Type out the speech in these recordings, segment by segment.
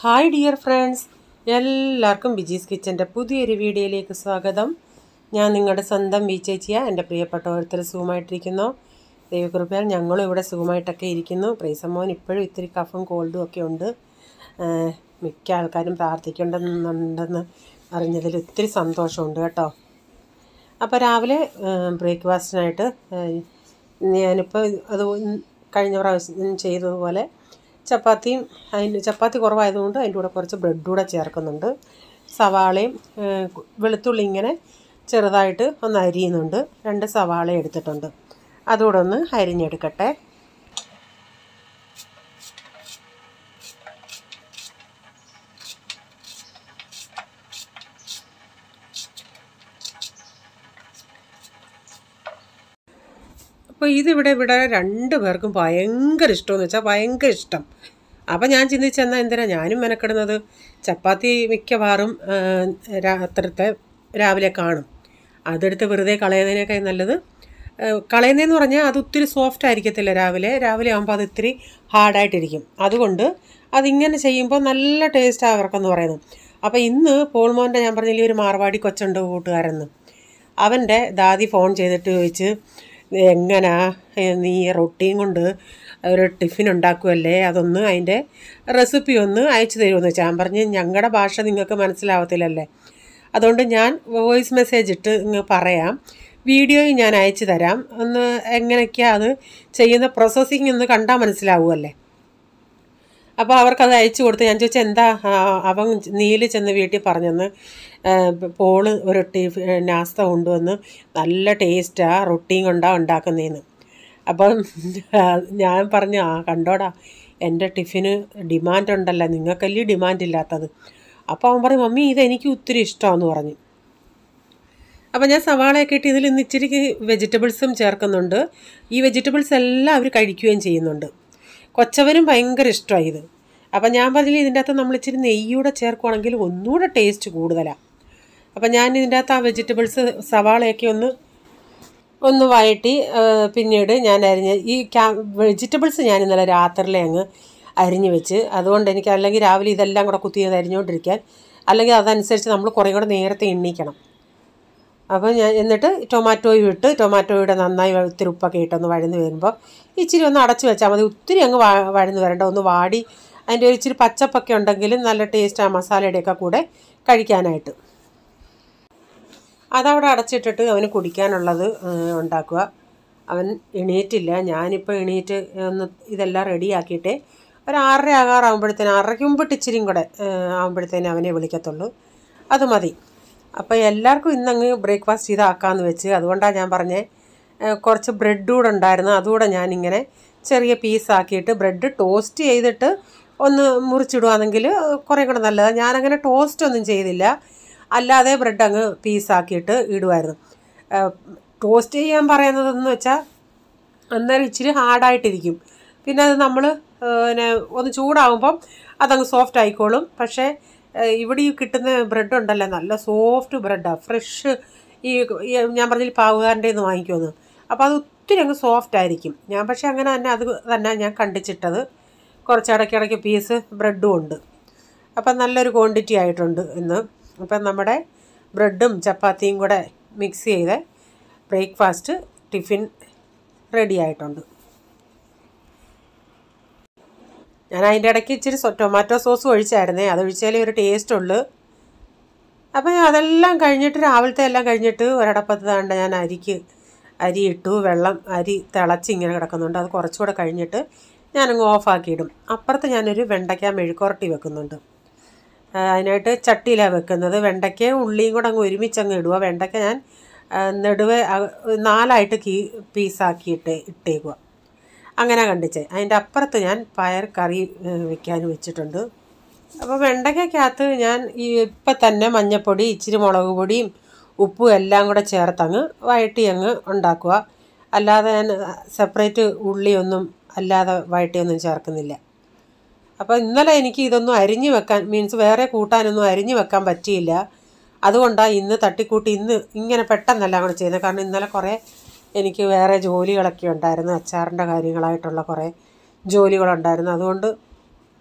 hi dear friends എല്ലാവർക്കും ബിജീസ് കിച്ചൻ്റെ പുതിയൊരു വീഡിയോയിലേക്ക് സ്വാഗതം ഞാൻ നിങ്ങളുടെ സ്വന്തം വി ചേച്ചിയ എൻ്റെ പ്രിയപ്പെട്ട ഓരോരുത്തർ സുഖമായിട്ടിരിക്കുന്നു ദൈവകൃപയാൽ ഞങ്ങളും ഇവിടെ സുഖമായിട്ടൊക്കെ ഇരിക്കുന്നു പ്രൈസമ്മോൻ ഇപ്പോഴും ഇത്തിരി കഫും കോൾഡും ഒക്കെ ഉണ്ട് ഏഹ് മിക്ക ആൾക്കാരും പ്രാർത്ഥിക്കേണ്ടെന്നുണ്ടെന്ന് അറിഞ്ഞതിൽ ഒത്തിരി സന്തോഷമുണ്ട് കേട്ടോ അപ്പോൾ രാവിലെ ബ്രേക്ക്ഫാസ്റ്റിനായിട്ട് ഞാനിപ്പോൾ അത് കഴിഞ്ഞ പ്രാവശ്യം ചെയ്തതുപോലെ ചപ്പാത്തിയും അതിന് ചപ്പാത്തി കുറവായതുകൊണ്ട് അതിൻ്റെ കൂടെ കുറച്ച് ബ്രെഡ് കൂടെ ചേർക്കുന്നുണ്ട് സവാളയും ഏഹ്, വെളുത്തുള്ളി ഇങ്ങനെ ചെറുതായിട്ട് ഒന്ന് അരിയുന്നുണ്ട് രണ്ട് സവാള എടുത്തിട്ടുണ്ട് അതുകൂടെ ഒന്ന് അരിഞ്ഞെടുക്കട്ടെ അപ്പോൾ ഇതിവിടെ ഇവിടെ രണ്ട് പേർക്കും ഭയങ്കര ഇഷ്ടമെന്ന് വെച്ചാൽ ഭയങ്കര ഇഷ്ടം അപ്പം ഞാൻ ചിന്തിച്ചെന്നാൽ എന്തിനാ ഞാനും മെനക്കെടുന്നത് ചപ്പാത്തി മിക്കവാറും ആ, രാത്രിത്തെ രാവിലെ കാണും അതെടുത്ത് വെറുതെ കളയുന്നതിനേക്കാൾ നല്ലത് ആ, കളയുന്നതെന്ന് പറഞ്ഞാൽ അത് ഒത്തിരി സോഫ്റ്റ് ആയിരിക്കത്തില്ല രാവിലെ രാവിലെ ആകുമ്പോൾ അത് ഇത്തിരി ഹാർഡായിട്ടിരിക്കും അതുകൊണ്ട് അതിങ്ങനെ ചെയ്യുമ്പോൾ നല്ല ടേസ്റ്റ് അവർക്കെന്ന് പറയുന്നു അപ്പോൾ ഇന്ന് പോൾമോൻ്റെ ഞാൻ പറഞ്ഞില്ലേ ഒരു മാർവാടി കൊച്ചുണ്ട് കൂട്ടുകാരെന്ന് അവൻ്റെ ദാദി ഫോൺ ചെയ്തിട്ട് ചോദിച്ച് എങ്ങനാ ഏ, നീ റൊട്ടിയും കൊണ്ട് ഒരു ടിഫിൻ ഉണ്ടാക്കുമല്ലേ അതൊന്ന് അതിൻ്റെ റെസിപ്പി ഒന്ന് അയച്ചു തരുമെന്ന് വെച്ചാൽ ഞാൻ പറഞ്ഞ് ഞങ്ങളുടെ ഭാഷ നിങ്ങൾക്ക് മനസ്സിലാവത്തില്ലല്ലേ അതുകൊണ്ട് ഞാൻ വോയിസ് മെസ്സേജ് ഇട്ട് ഇങ്ങ് പറയാം വീഡിയോയും ഞാൻ അയച്ചു തരാം ഒന്ന് എങ്ങനെയൊക്കെയാണ് അത് ചെയ്യുന്ന പ്രോസസ്സിങ് ഒന്ന് കണ്ടാൽ മനസ്സിലാവുമല്ലേ അപ്പോൾ അവർക്കത് അയച്ചു കൊടുത്ത് ഞാൻ ചോദിച്ചാൽ എന്താ ആ, അവൻ നീല് ചെന്ന് വീട്ടിൽ പറഞ്ഞെന്ന് ആ, പോള് ഒരു ടിഫ് നാസ്ത കൊണ്ടുവന്ന് നല്ല ടേസ്റ്റാ റൊട്ടിയും കൊണ്ടാ ഉണ്ടാക്കുന്നതെന്ന് അപ്പം ആ, ഞാൻ പറഞ്ഞു ആ കണ്ടോടാ എൻ്റെ ടിഫിന് ഡിമാൻഡ് ഉണ്ടല്ലോ നിങ്ങൾക്കല്ലേ ഡിമാൻഡ് ഇല്ലാത്തത് അപ്പോൾ അവൻ പറഞ്ഞു മമ്മി ഇത് എനിക്ക് ഒത്തിരി ഇഷ്ടമാണെന്ന് പറഞ്ഞു അപ്പോൾ ഞാൻ സവാളയൊക്കെ ഇട്ട് ഇതിൽ ഇന്ന് ഇച്ചിരി വെജിറ്റബിൾസും ചേർക്കുന്നുണ്ട് ഈ വെജിറ്റബിൾസ് എല്ലാം അവർ കഴിക്കുകയും ചെയ്യുന്നുണ്ട് കൊച്ചവനും ഭയങ്കര ഇഷ്ടമായി ഇത് അപ്പം ഞാൻ പറഞ്ഞില്ല ഇതിൻ്റെ അകത്ത് നമ്മൾ ഇച്ചിരി നെയ്യൂടെ ചേർക്കുവാണെങ്കിൽ ഒന്നുകൂടെ ടേസ്റ്റ് കൂടുതലാണ് അപ്പം ഞാൻ ഇതിൻ്റെ അകത്ത് ആ വെജിറ്റബിൾസ് സവാളയൊക്കെ ഒന്ന് ഒന്ന് വഴറ്റി ആ, പിന്നീട് ഞാൻ അരിഞ്ഞ് ഈ ക്യാ വെജിറ്റബിൾസ് ഞാൻ ഇന്നലെ രാത്രിയിലെ അങ്ങ് അരിഞ്ഞ് വെച്ച് അതുകൊണ്ട് എനിക്ക് അല്ലെങ്കിൽ രാവിലെ ഇതെല്ലാം കൂടെ കുത്തി അരിഞ്ഞുകൊണ്ടിരിക്കാൻ അല്ലെങ്കിൽ അതനുസരിച്ച് നമ്മൾ കുറേ കൂടെ നേരത്തെ എണ്ണീക്കണം അപ്പോൾ ഞാൻ എന്നിട്ട് ടൊമാറ്റോയും ഇട്ട് ടൊമാറ്റോയുടെ നന്നായി ഒത്തിരി ഉപ്പൊക്കെ ഇട്ടൊന്ന് വഴന്ന് വരുമ്പോൾ ഇച്ചിരി ഒന്ന് അടച്ച് വെച്ചാൽ മതി ഒത്തിരി അങ്ങ് വ വഴന്ന് വരണ്ട ഒന്ന് വാടി അതിൻ്റെ ഒരു ഇച്ചിരി പച്ചപ്പൊക്കെ ഉണ്ടെങ്കിൽ നല്ല ടേസ്റ്റ് ആ മസാലയുടെയൊക്കെ കൂടെ കഴിക്കാനായിട്ട് അതവിടെ അടച്ചിട്ടിട്ട് അവന് കുടിക്കാനുള്ളത് ഏഹ്, ഉണ്ടാക്കുക അവൻ എണീറ്റില്ല ഞാനിപ്പോൾ എണീറ്റ് ഒന്ന് ഇതെല്ലാം റെഡിയാക്കിയിട്ട് ഒരു ആറര ആകാറാകുമ്പോഴത്തേന് ആറരയ്ക്ക് മുമ്പിട്ട് ഇച്ചിരിയും കൂടെ ഏഹ്, ആകുമ്പോഴത്തേന് അവനെ വിളിക്കത്തുള്ളൂ അത് മതി അപ്പോൾ എല്ലാവർക്കും ഇന്നങ്ങ് ബ്രേക്ക്ഫാസ്റ്റ് ഇതാക്കാമെന്ന് വെച്ച് അതുകൊണ്ടാണ് ഞാൻ പറഞ്ഞേ ഏഹ്, കുറച്ച് ബ്രെഡ് കൂടെ ഉണ്ടായിരുന്നു അതുകൂടെ ഞാനിങ്ങനെ ചെറിയ പീസാക്കിയിട്ട് ബ്രെഡ് ടോസ്റ്റ് ചെയ്തിട്ട് ഒന്ന് മുറിച്ചിടുവാണെങ്കിൽ കുറേ കൂടെ നല്ലതാണ് ഞാനങ്ങനെ ടോസ്റ്റ് ഒന്നും ചെയ്തില്ല അല്ലാതെ ബ്രെഡ് അങ്ങ് പീസാക്കിയിട്ട് ഇടുമായിരുന്നു ടോസ്റ്റ് ചെയ്യാൻ പറയുന്നതെന്ന് വെച്ചാൽ അന്നേരം ഇച്ചിരി ഹാർഡായിട്ടിരിക്കും പിന്നെ അത് നമ്മൾ പിന്നെ ഒന്ന് ചൂടാകുമ്പം അതങ്ങ് സോഫ്റ്റ് ആയിക്കോളും പക്ഷേ ഏഹ്, ഇവിടെ ഈ കിട്ടുന്ന ബ്രെഡ് ഉണ്ടല്ലോ നല്ല സോഫ്റ്റ് ബ്രെഡാണ് ഫ്രഷ് ഈ ഈ ഞാൻ പറഞ്ഞില്ല പാവുകാരൻ്റെ നിന്ന് വാങ്ങിക്കുമെന്ന് അപ്പോൾ അത് ഒത്തിരി അങ്ങ് സോഫ്റ്റ് ആയിരിക്കും ഞാൻ പക്ഷേ അങ്ങനെ തന്നെ അത് തന്നെ ഞാൻ കണ്ടിച്ചിട്ടത് കുറച്ച് ഇടയ്ക്കിടയ്ക്ക് പീസ് ബ്രെഡും ഉണ്ട് അപ്പം നല്ലൊരു ക്വാണ്ടിറ്റി ആയിട്ടുണ്ട് ഇന്ന് അപ്പം നമ്മുടെ ബ്രെഡും ചപ്പാത്തിയും കൂടെ മിക്സ് ചെയ്ത് ബ്രേക്ക്ഫാസ്റ്റ് ടിഫിൻ റെഡി ആയിട്ടുണ്ട് ഞാൻ അതിൻ്റെ ഇടയ്ക്ക് ഇച്ചിരി സൊ- ടൊമാറ്റോ സോസ് ഒഴിച്ചായിരുന്നേ അത് ഒഴിച്ചാലേ ഒരു ടേസ്റ്റ് ഉള്ളൂ അപ്പം അതെല്ലാം കഴിഞ്ഞിട്ട് രാവിലത്തെ എല്ലാം കഴിഞ്ഞിട്ട് ഒരടപ്പത്ത് താണ്ട ഞാൻ അരിക്ക് അരി ഇട്ടു വെള്ളം അരി തിളച്ച് ഇങ്ങനെ കിടക്കുന്നുണ്ട് അത് കുറച്ചുകൂടെ കഴിഞ്ഞിട്ട് ഞാനങ്ങ് ഓഫാക്കിയിടും അപ്പുറത്ത് ഞാനൊരു വെണ്ടയ്ക്ക മെഴുക്കുരട്ടി വെക്കുന്നുണ്ട് ആ, അതിനായിട്ട് ചട്ടിയിലാണ് വെക്കുന്നത് വെണ്ടയ്ക്കയും ഉള്ളിയും കൂടെ അങ്ങ് ഒരുമിച്ച് അങ്ങ് ഇടുക വെണ്ടയ്ക്ക ഞാൻ ആ, നെടുവെ അ- നാലായിട്ട് കീ പീസാക്കിയിട്ട് ഇട്ടേക്കുക അങ്ങനെ കണ്ടിച്ചേ അതിൻ്റെ അപ്പുറത്ത് ഞാൻ പയർ കറി വെക്കാൻ വെച്ചിട്ടുണ്ട് അപ്പോൾ വെണ്ടയ്ക്കകത്ത് ഞാൻ ഈ ഇപ്പം തന്നെ മഞ്ഞൾപ്പൊടി ഇച്ചിരി മുളക് പൊടിയും ഉപ്പും എല്ലാം കൂടെ ചേർത്തങ്ങ് വഴട്ടി അങ്ങ് ഉണ്ടാക്കുക അല്ലാതെ ഞാൻ സെപ്പറേറ്റ് ഉള്ളിയൊന്നും അല്ലാതെ വഴട്ടിയൊന്നും ചേർക്കുന്നില്ല അപ്പോൾ ഇന്നലെ എനിക്ക് ഇതൊന്നും അരിഞ്ഞു വെക്കാൻ മീൻസ് വേറെ കൂട്ടാനൊന്നും അരിഞ്ഞു വെക്കാൻ പറ്റിയില്ല അതുകൊണ്ടാണ് ഇന്ന് തട്ടിക്കൂട്ടി ഇന്ന് ഇങ്ങനെ പെട്ടെന്നല്ല കൂടെ ചെയ്യുന്നത് കാരണം ഇന്നലെ കുറേ എനിക്ക് വേറെ ജോലികളൊക്കെ ഉണ്ടായിരുന്നു അച്ചാറിൻ്റെ കാര്യങ്ങളായിട്ടുള്ള കുറേ ജോലികളുണ്ടായിരുന്നു അതുകൊണ്ട്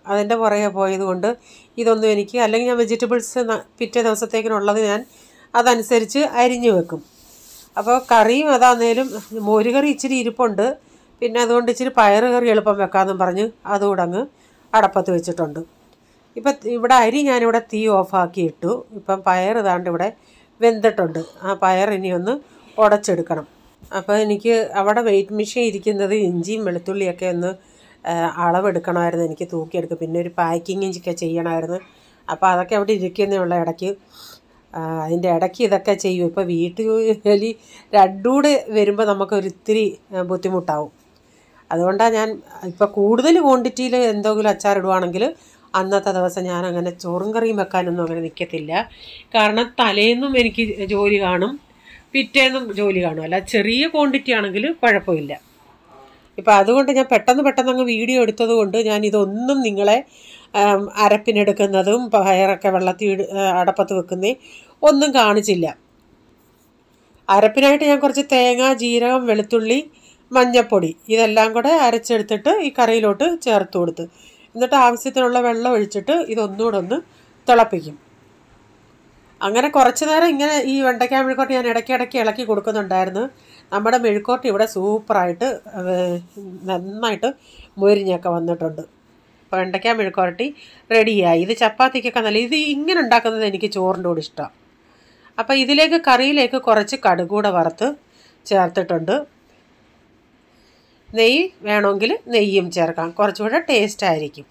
അതിൻ്റെ പുറകെ പോയതുകൊണ്ട് ഇതൊന്നും എനിക്ക് അല്ലെങ്കിൽ ഞാൻ വെജിറ്റബിൾസ് പിറ്റേ ദിവസത്തേക്കിനുള്ളത് ഞാൻ അതനുസരിച്ച് അരിഞ്ഞു വെക്കും അപ്പോൾ കറിയും അതാന്നേലും മോരുകറി ഇച്ചിരി ഇരിപ്പുണ്ട് പിന്നെ അതുകൊണ്ട് ഇച്ചിരി പയറ് കറി എളുപ്പം വെക്കാമെന്നും പറഞ്ഞ് അതുകൂടെ അങ്ങ് അടപ്പത്ത് വെച്ചിട്ടുണ്ട് ഇപ്പം ഇവിടെ അരി ഞാനിവിടെ തീ ഓഫാക്കി ഇട്ടു ഇപ്പം പയർ ഇതാണ്ട് ഇവിടെ വെന്തിട്ടുണ്ട് ആ പയർ ഇനി ഒന്ന് ഉടച്ചെടുക്കണം അപ്പോൾ എനിക്ക് അവിടെ വെയിറ്റ് മെഷീൻ ഇരിക്കുന്നത് ഇഞ്ചിയും വെളുത്തുള്ളിയൊക്കെ ഒന്ന് ആ, അളവെടുക്കണമായിരുന്നു എനിക്ക് തൂക്കിയെടുക്കും പിന്നെ ഒരു പാക്കിങ് ഒക്കെ ചെയ്യണമായിരുന്നു അപ്പോൾ അതൊക്കെ അവിടെ ഇരിക്കുന്നേ ഉള്ള ഇടയ്ക്ക് ആ, അതിൻ്റെ ഇടയ്ക്ക് ഇതൊക്കെ ചെയ്യും ഇപ്പോൾ വീട്ടിൽ ജോലി രണ്ടുകൂടെ വരുമ്പോൾ നമുക്ക് ഒരിത്തിരി ആ, ബുദ്ധിമുട്ടാവും അതുകൊണ്ടാണ് ഞാൻ ഇപ്പോൾ കൂടുതൽ ക്വാണ്ടിറ്റിയിൽ എന്തെങ്കിലും അച്ചാറിടുവാണെങ്കിൽ അന്നത്തെ ദിവസം ഞാൻ അങ്ങനെ ചോറും കറിയും വെക്കാനൊന്നും അങ്ങനെ നിൽക്കത്തില്ല കാരണം തലേന്നും എനിക്ക് ജോലി കാണും പിറ്റേന്നും ജോലി കാണും അല്ല ചെറിയ ക്വാണ്ടിറ്റി ആണെങ്കിൽ കുഴപ്പമില്ല ഇപ്പം അതുകൊണ്ട് ഞാൻ പെട്ടെന്ന് പെട്ടെന്ന് അങ്ങ് വീഡിയോ എടുത്തത് കൊണ്ട് ഞാൻ ഇതൊന്നും നിങ്ങളെ ആം, അരപ്പിനെടുക്കുന്നതും പയറൊക്കെ വെള്ളത്തിൽ ഇട- ആ, അടപ്പത്ത് വെക്കുന്നേ ഒന്നും കാണിച്ചില്ല അരപ്പിനായിട്ട് ഞാൻ കുറച്ച് തേങ്ങ ജീരകം വെളുത്തുള്ളി മഞ്ഞപ്പൊടി ഇതെല്ലാം കൂടെ അരച്ചെടുത്തിട്ട് ഈ കറിയിലോട്ട് ചേർത്ത് കൊടുത്ത് എന്നിട്ട് ആവശ്യത്തിനുള്ള വെള്ളം ഒഴിച്ചിട്ട് ഇതൊന്നുകൂടെ ഒന്ന് തിളപ്പിക്കും അങ്ങനെ കുറച്ച് നേരം ഇങ്ങനെ ഈ വെണ്ടയ്ക്ക മെഴുക്കോട്ട് ഞാൻ ഇടയ്ക്കിടയ്ക്ക് ഇളക്കി കൊടുക്കുന്നുണ്ടായിരുന്നു നമ്മുടെ മെഴുക്കോട്ട് ഇവിടെ സൂപ്പറായിട്ട് ഏഹ്, നന്നായിട്ട് മൊരിഞ്ഞൊക്കെ വന്നിട്ടുണ്ട് അപ്പോൾ വെണ്ടയ്ക്ക മെഴുക്കോരട്ടി റെഡിയായി ഇത് ചപ്പാത്തിക്കൊക്കെ നല്ല ഇത് ഇങ്ങനെ ഉണ്ടാക്കുന്നത് എനിക്ക് ചോറിൻ്റെ കൂടെ ഇഷ്ടമാണ് അപ്പോൾ ഇതിലേക്ക് കറിയിലേക്ക് കുറച്ച് കടുകൂടെ വറുത്ത് ചേർത്തിട്ടുണ്ട് നെയ്യ് വേണമെങ്കിൽ നെയ്യും ചേർക്കാം കുറച്ചുകൂടെ ടേസ്റ്റ് ആയിരിക്കും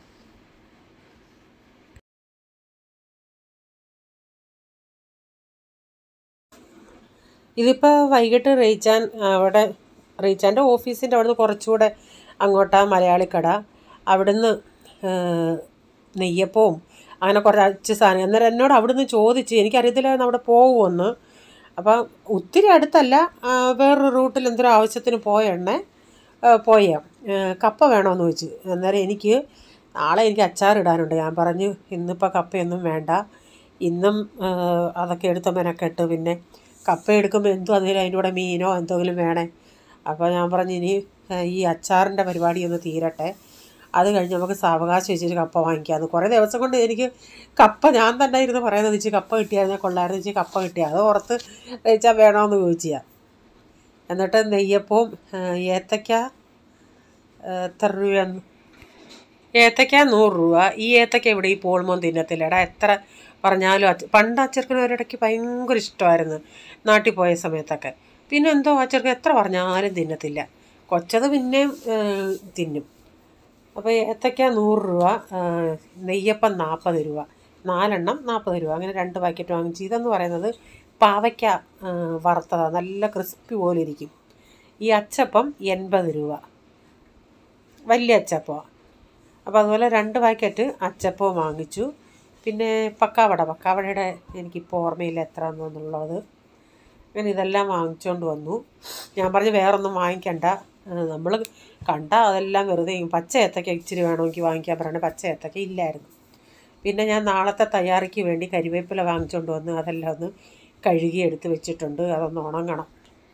ഇതിപ്പോൾ വൈകിട്ട് റീച്ചാൻ അവിടെ റീച്ചാൻ്റെ ഓഫീസിൻ്റെ അവിടുന്ന് കുറച്ചുകൂടെ അങ്ങോട്ടാ മലയാളിക്കട അവിടുന്ന് ഏഹ്, നെയ്യപ്പവും അങ്ങനെ കുറച്ച് സാധനം അന്നേരം എന്നോട് അവിടുന്ന് ചോദിച്ച് എനിക്കറിയത്തില്ലായിരുന്നു അവിടെ പോകുമെന്ന് അപ്പം ഒത്തിരി അടുത്തല്ല ആ, വേറൊരു റൂട്ടിൽ എന്തൊരു ആവശ്യത്തിന് പോയെണ്ണേ പോയ കപ്പ വേണമെന്ന് ചോദിച്ചു അന്നേരം എനിക്ക് നാളെ എനിക്ക് അച്ചാറിടാനുണ്ട് ഞാൻ പറഞ്ഞു ഇന്നിപ്പോൾ കപ്പയൊന്നും വേണ്ട ഇന്നും ആ, അതൊക്കെ എടുത്ത മെനക്കെട്ട് പിന്നെ കപ്പ എടുക്കുമ്പോൾ എന്തും അതിൽ അതിൻ്റെ കൂടെ മീനോ എന്തെങ്കിലും വേണേ അപ്പോൾ ഞാൻ പറഞ്ഞു ഇനി ആ, ഈ അച്ചാറിൻ്റെ പരിപാടി ഒന്ന് തീരട്ടെ അത് കഴിഞ്ഞ് നമുക്ക് സാവകാശം വെച്ചിട്ട് കപ്പ വാങ്ങിക്കാമെന്ന് കുറേ ദിവസം കൊണ്ട് എനിക്ക് കപ്പ ഞാൻ തന്നെ ഇരുന്ന് പറയുന്നത് വെച്ച് കപ്പ കിട്ടിയായിരുന്നെ കൊള്ളായിരുന്നു വെച്ച് കപ്പ കിട്ടിയ അത് ഓർത്ത് വെച്ചാൽ വേണമെന്ന് ചോദിച്ചാൽ എന്നിട്ട് നെയ്യപ്പവും ആ, ഏത്തയ്ക്ക ആ, എത്ര രൂപയാണ് ഏത്തയ്ക്ക നൂറ് രൂപ ഈ ഏത്തയ്ക്ക ഇവിടെ ഈ പോൾമോൻ തിന്നത്തില്ല എടാ എത്ര പറഞ്ഞാലും അച്ഛ പണ്ട് അച്ചർക്കിന് ഒരിടയ്ക്ക് ഭയങ്കര ഇഷ്ടമായിരുന്നു നാട്ടിൽ പോയ സമയത്തൊക്കെ പിന്നെ എന്തോ അച്ചർക്ക് എത്ര പറഞ്ഞാലും തിന്നത്തില്ല കൊച്ചത് പിന്നെയും ആ, തിന്നും അപ്പോൾ ഏത്തയ്ക്ക നൂറ് രൂപ ആ, നെയ്യപ്പം നാൽപ്പത് രൂപ നാലെണ്ണം നാൽപ്പത് രൂപ അങ്ങനെ രണ്ട് പാക്കറ്റ് വാങ്ങിച്ചു ഇതെന്ന് പറയുന്നത് പാവയ്ക്ക ആ, വറുത്തതാണ് നല്ല ക്രിസ്പി പോലെ ഇരിക്കും ഈ അച്ചപ്പം എൺപത് രൂപ വലിയ അച്ചപ്പമാണ് അപ്പോൾ അതുപോലെ രണ്ട് പാക്കറ്റ് അച്ചപ്പവും വാങ്ങിച്ചു പിന്നെ പക്കാവട പക്കാവടയുടെ എനിക്കിപ്പോൾ ഓർമ്മയില്ല എത്ര എന്നുള്ളത് അങ്ങനെ ഇതെല്ലാം വാങ്ങിച്ചുകൊണ്ട് വന്നു ഞാൻ പറഞ്ഞു വേറൊന്നും വാങ്ങിക്കണ്ട നമ്മൾ കണ്ട അതെല്ലാം വെറുതെ ഈ പച്ച ഏത്തക്ക ഇച്ചിരി വേണമെങ്കിൽ വാങ്ങിക്കാൻ പറയണേ പച്ച ഏത്തക്ക ഇല്ലായിരുന്നു പിന്നെ ഞാൻ നാളത്തെ തയ്യാറിക്ക് വേണ്ടി കരിവേപ്പില വാങ്ങിച്ചുകൊണ്ട് വന്ന് അതെല്ലാം ഒന്ന് കഴുകി എടുത്ത് വെച്ചിട്ടുണ്ട് അതൊന്ന് ഉണങ്ങണം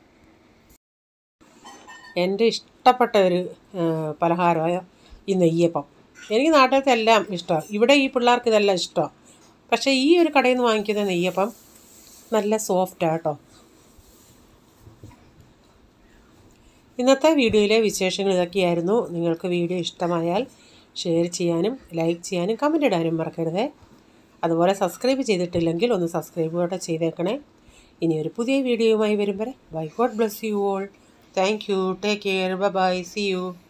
എൻ്റെ ഇഷ്ടപ്പെട്ട ഒരു ആ, പലഹാരമായ ഈ നെയ്യപ്പം എനിക്ക് നാട്ടിലത്തെ എല്ലാം ഇഷ്ടമാണ് ഇവിടെ ഈ പിള്ളേർക്ക് ഇതെല്ലാം ഇഷ്ടമാണ് പക്ഷേ ഈ ഒരു കടയിൽ നിന്ന് വാങ്ങിക്കുന്ന നെയ്യപ്പം നല്ല സോഫ്റ്റാണ് കേട്ടോ ഇന്നത്തെ വീഡിയോയിലെ വിശേഷങ്ങൾ ഇതൊക്കെയായിരുന്നു നിങ്ങൾക്ക് വീഡിയോ ഇഷ്ടമായാൽ ഷെയർ ചെയ്യാനും ലൈക്ക് ചെയ്യാനും കമൻ്റ് ഇടാനും മറക്കരുതേ അതുപോലെ സബ്സ്ക്രൈബ് ചെയ്തിട്ടില്ലെങ്കിൽ ഒന്ന് സബ്സ്ക്രൈബ് കൂടെ ചെയ്തേക്കണേ ഇനി ഒരു പുതിയ വീഡിയോയുമായി വരും വരെ bye God bless you all thank you take care bye see U